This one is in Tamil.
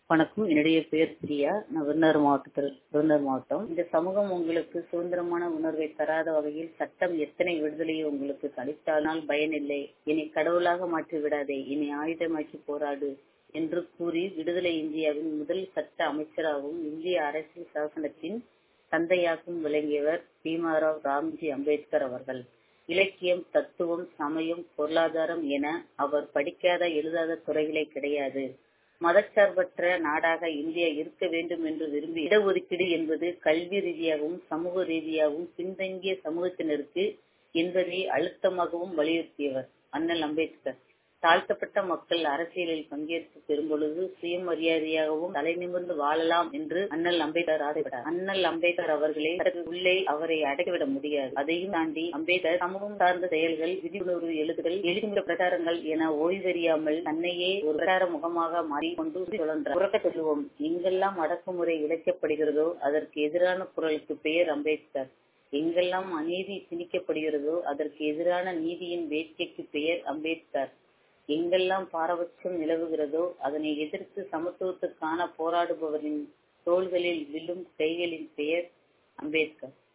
வணக்கம் என்னுடைய பெயர் பிரியா நான் விருதுநகர் மாவட்டத்தில் விருதுநகர் மாவட்டம் இந்த சமூகம் உங்களுக்கு சுதந்திரமான உணர்வை தராத வகையில் சட்டம் எத்தனை விடுதலையை உங்களுக்கு அளித்தானால் பயனில்லை இனி கடவுளாக மாற்றி விடாதே இனி ஆயுதமாக்கி போராடு என்று கூறி விடுதலை இந்தியாவின் முதல் சட்ட அமைச்சராகவும் இந்திய அரசியல் சாசனத்தின் தந்தையாகவும் விளங்கியவர் பீமாராவ் ராம்ஜி அம்பேத்கர் அவர்கள் இலக்கியம் தத்துவம் சமயம் பொருளாதாரம் என அவர் படிக்காத எழுதாத துறைகளே கிடையாது மதச்சார்பற்ற நாடாக இந்தியா இருக்க வேண்டும் என்று விரும்பி இடஒதுக்கீடு என்பது கல்வி ரீதியாகவும் சமூக ரீதியாகவும் பின்தங்கிய சமூகத்தினருக்கு என்பதை அழுத்தமாகவும் வலியுறுத்தியவர் அண்ணல் அம்பேத்கர் தாழ்த்தப்பட்ட மக்கள் அரசியலில் பங்கேற்று பெரும்பொழுது சுயமரியாதையாகவும் தலை நிமிர்ந்து வாழலாம் என்று அண்ணல் அம்பேத்கர் ஆசைப்பட்டார் அண்ணல் அம்பேத்கர் அவர்களே உள்ளே அவரை அடக்கிவிட முடியாது அதையும் தாண்டி அம்பேத்கர் சமூகம் சார்ந்த செயல்கள் விழிப்புணர்வு எழுதுகள் எழுதுகிற பிரச்சாரங்கள் என ஓய்வறியாமல் தன்னையே ஒரு பிரச்சார முகமாக மாறிக்கொண்டு சுழன்றார் உறக்க சொல்லுவோம் எங்கெல்லாம் அடக்குமுறை இழைக்கப்படுகிறதோ அதற்கு எதிரான குரலுக்கு பெயர் அம்பேத்கர் எங்கெல்லாம் அநீதி திணிக்கப்படுகிறதோ அதற்கு எதிரான நீதியின் வேட்கைக்கு பெயர் அம்பேத்கர் எங்கெல்லாம் பாரபட்சம் நிலவுகிறதோ அதனை எதிர்த்து சமத்துவத்துக்கான போராடுபவரின் தோள்களில் விழும் கைகளின் பெயர் அம்பேத்கர்